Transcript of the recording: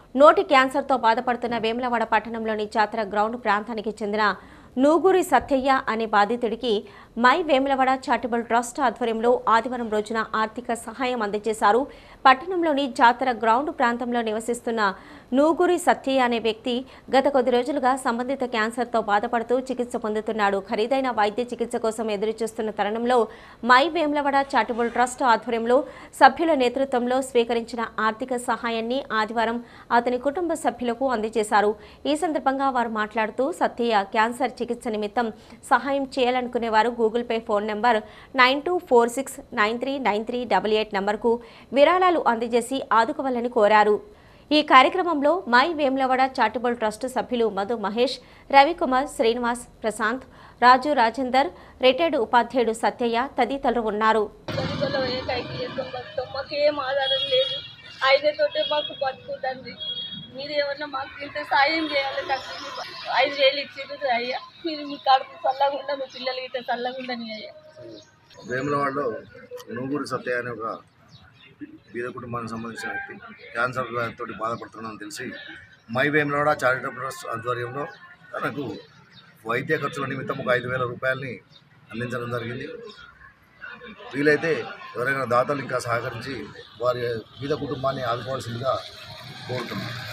నోటి క్యాన్సర్తో బాధపడుతున్న వేములవాడ పట్టణంలోని జాతర గ్రౌండ్ ప్రాంతానికి చెందిన నూగూరి సత్యయ్య అనే బాధితుడికి మై వేములవాడ చారిటబుల్ ట్రస్ట్ ఆధ్వర్యంలో ఆదివారం రోజున ఆర్థిక సహాయం అందజేశారు పట్టణంలోని జాతర గ్రౌండ్ ప్రాంతంలో నివసిస్తున్న నూగూరి సత్యయ్య అనే వ్యక్తి గత కొద్ది రోజులుగా సంబంధిత క్యాన్సర్తో బాధపడుతూ చికిత్స పొందుతున్నాడు ఖరీదైన వైద్య చికిత్స కోసం ఎదురుచూస్తున్న తరుణంలో మై వేములవాడ చారిటబుల్ ట్రస్ట్ ఆధ్వర్యంలో సభ్యుల నేతృత్వంలో స్వీకరించిన ఆర్థిక సహాయాన్ని ఆదివారం అతని కుటుంబ సభ్యులకు అందజేశారు ఈ సందర్భంగా వారు మాట్లాడుతూ సత్యయ్య క్యాన్సర్ చికిత్స నిమిత్తం సహాయం చేయాలనుకునే వారు Google Pay phone number nine two four six nine three nine three double eight నంబర్కు విరాళాలు అందజేసి ఆదుకోవాలని కోరారు ఈ కార్యక్రమంలో మై వేములవాడ చారిటబుల్ ట్రస్ట్ సభ్యులు మధు మహేష్ రవికుమార్ శ్రీనివాస్ ప్రశాంత్ రాజు రాజేందర్ రిటైర్డ్ ఉపాధ్యాయుడు సత్యయ్య తదితరులు ఉన్నారు గరీబుల ఏకైకి చేస్తాం బతుకుతాం మాకు ఏం ఆధారం లేదు ఐదుతోటే మాకు బతుకుతుంది మీరు ఏమన్నా మాకు ఇంత సాయం చేయాలి నాకు ఇది ఐదు వేలు ఇచ్చింది అయ్యా మీరు మీ కడుపు చల్లకుండా మీ పిల్లలు ఇట్లా చల్లకుండా అయ్యా వేములవాడలో నూగూరు సత్య అనే ఒక బీద కుటుంబానికి సంబంధించిన వ్యక్తి క్యాన్సర్ తోటి బాధపడుతున్నానని తెలిసి మై వేములవాడ చారిటబుల్ ట్రస్ట్ ఆధ్వర్యంలో తనకు వైద్య ఖర్చుల నిమిత్తం ఒక ఐదు వేల రూపాయలని అందించడం జరిగింది వీలైతే ఎవరైనా దాతలు ఇంకా సహకరించి వారి బీద కుటుంబాన్ని ఆదుకోవాల్సిందిగా కోరుతున్నాను